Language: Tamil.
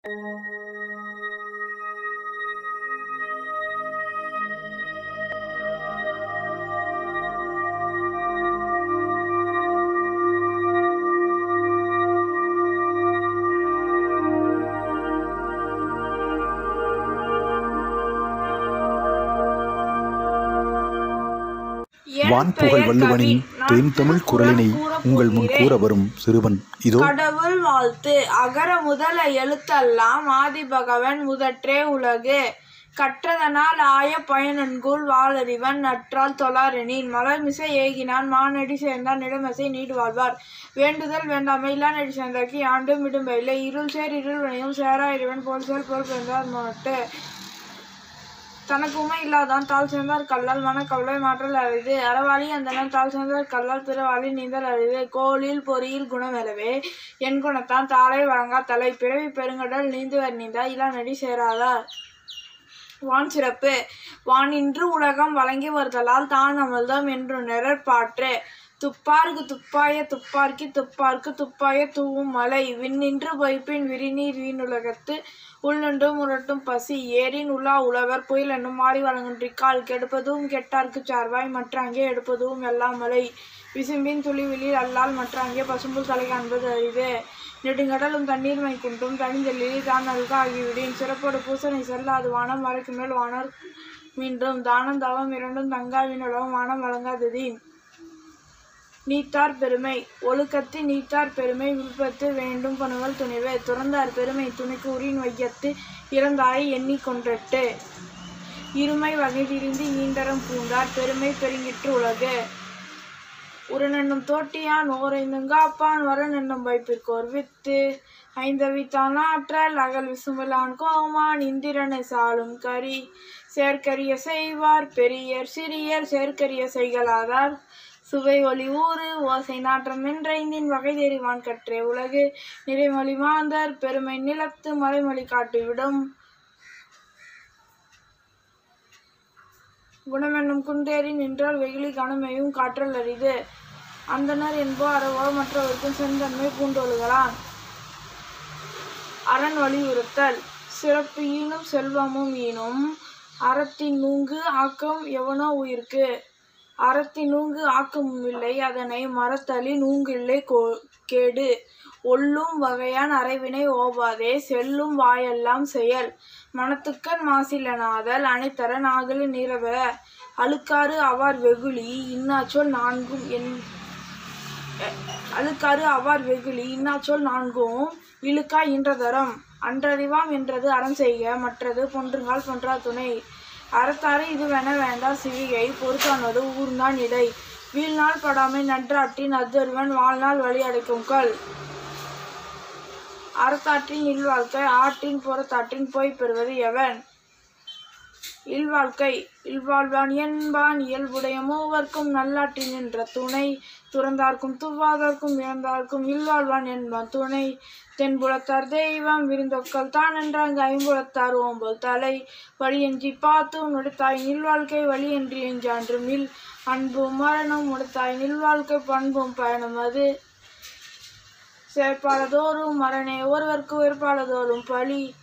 என் வான்புகழ் பெயர் வள்ளுவனின் கவி. நான் தேன்தமிழ் குரலினை கூறப் உங்கள் முன் கூற போகிறேன். வரும் சிறுவன் இதோ கடவுள் வாழ்த்து அகர முதல எழுத்தெல்லாம் ஆதிபகவன் முதற்றே உலகு கற்றதனால் ஆய பயனன்குள் வாளறிவன் நற்றால் தொழாரெனின் மலர்மிசை ஏகினான் மானடி சேர்ந்தான் நிலமசை நீடு வாழ்வார் வேண்டுதல் வேண்டாமை இல்லா நடி சேர்ந்தாக்கி ஆண்டும் இடும்பையிலே இருள் சேர் இருள் வினையும் சேரா இறைவன் போல் சேர் போல் பிறந்தார் மொட்டு தனக்கு உமை இல்லாதான் தாள் சேர்ந்தார் கல்லால் மனக்கவலை மாற்றல் அரிது அறவாளி அந்தனர் தாள் சேர்ந்தார் கல்லால் பிறவாளி நீந்தல் அரிது கோலில் பொறியில் குணமெலவே என் குணத்தான் தாளை வழங்கா தலை பிறவி பெருங்கடல் நீந்துவர் நீந்தா இளா நடி சேராதார் வான் சிறப்பு வானின்று உலகம் வழங்கி வருதலால் தான் அமிர்தம் என்று நிழற்பாற்று துப்பார்க்கு துப்பாய துப்பார்க்கி துப்பார்க்கு துப்பாய தூவும் மலை விண்ணின்று வைப்பின் விரிநீர் வீணுலகத்து உள்நின்று முரட்டும் பசி ஏரின் உலா உழவர் புயல் என்னும் மாறி வழங்குன்றிக்கால் கெடுப்பதும் கெட்டார்க்கு சார்வாய் மற்ற அங்கே எடுப்பதும் எல்லாம் மலை விசும்பின் துளிவிலில் அல்லால் மற்ற அங்கே பசும்புல் தலை காண்பது அரிது நெடுங்கடலும் தண்ணீர் மை குன்றும் தனிந்தெல்லில் தான் நல்க ஆகிவிடின் சிறப்போடு பூசனை செல்லாது வானம் மறைக்கு மேல் வானர் மீண்டும் தானம் தவம் இரண்டும் தங்காவினுளவும் வானம் வழங்காததீன் நீத்தார் பெருமை ஒழுக்கத்து நீத்தார் பெருமை விழுப்பத்து வேண்டும் பணுவல் துணிவு துறந்தார் பெருமை துணிக்கு உரின் வையத்து இறந்தாரை எண்ணிக்கொண்டட்டு இருமை வகை திரிந்து ஈண்டரம் பூண்டார் பெருமை பெருங்கிற்று உலகு உரனென்னும் தோட்டியான் ஓரைந்துங்காப்பான் வரன் என்னும் வைப்பிற்கோர் வித்து ஐந்தவித்தான் ஆற்றல் அகல் விசும்பலான் கோமான் இந்திரனை சாலும் கரி சேர்க்கரிய செய்வார் பெரியர் சிறியர் சேர்க்கரிய செய்களாதார் சுவை ஒளி ஊறு ஓசை நாற்றம் என்றைந்தின் வகை தெரிவான் கற்றே உலகு நிறைமொழி மாந்தர் பெருமை நிலத்து மறைமொழி காட்டிவிடும் குணமென்னும் குண்டேறி நின்றால் வெகுளி கனமையும் காற்றல் அரிது அந்தனர் என்போ அறவோ மற்றவர்க்கும் செந்தன்மை பூண்டொழுகலான் அரண் வலியுறுத்தல் சிறப்பு ஈனும் செல்வமும் ஈனும் அறத்தின் நூங்கு ஆக்கம் எவனோ உயிர்க்கு அறத்தின் நூங்கு ஆக்கமும் இல்லை அதனை மறத்தலி நூங்கில்லை கோ- கேடு ஒல்லும் வகையான் அறைவினை ஓவாதே செல்லும் வாயெல்லாம் செயல் மனத்துக்கண் மாசிலனாதல் அனைத்தர நாகலி நீரவ அழுக்காறு அவார் வெகுளி இன்னாச்சொல் நான்கும் என் அழுக்காறு அவார் வெகுளி இன்னாச்சொல் நான்கும் இழுக்கா இன்றதரம் அன்றறிவாம் என்றது அறம் செய்க மற்றது பொன்றுங்கால் பொன்றா துணை அறத்தாறு இதுவென வேண்டா சிவிகை பொறுத்தானது ஊர்ந்தான் இடை வீழ்நாள் படாமை நன்றாற்றின் அத்தொருவன் வாழ்நாள் வழி அடைக்கும் கல் அறத்தாற்றின் இல்வாழ்க்கை ஆற்றின் புறத்தாற்றின் போய் பெறுவது எவன் இல்வாழ்க்கை இல்வாழ்வான் என்பான் இயல்புடைய மூவர்க்கும் நல்லாற்றின் என்ற துணை துறந்தார்க்கும் துவாதார்க்கும் இறந்தார்க்கும் இல்வாழ்வான் என்பான் துணை தென்புலத்தார் தெய்வம் விருந்தொக்கல் தான் என்றாங்க ஐம்புலத்தார் ஓம்பல் தலை வழியஞ்சி பார்த்தும் நுடைத்தாய் நில்வாழ்க்கை வழியன்றி எஞ்சான்றும் இல் அன்பும் மரணம் உடைத்தாய் நில்வாழ்க்கை பண்பும் பயணம் அது செயற்பாலதோறும் மரணே ஒருவர்க்கு வேறுபாலதோறும் பழி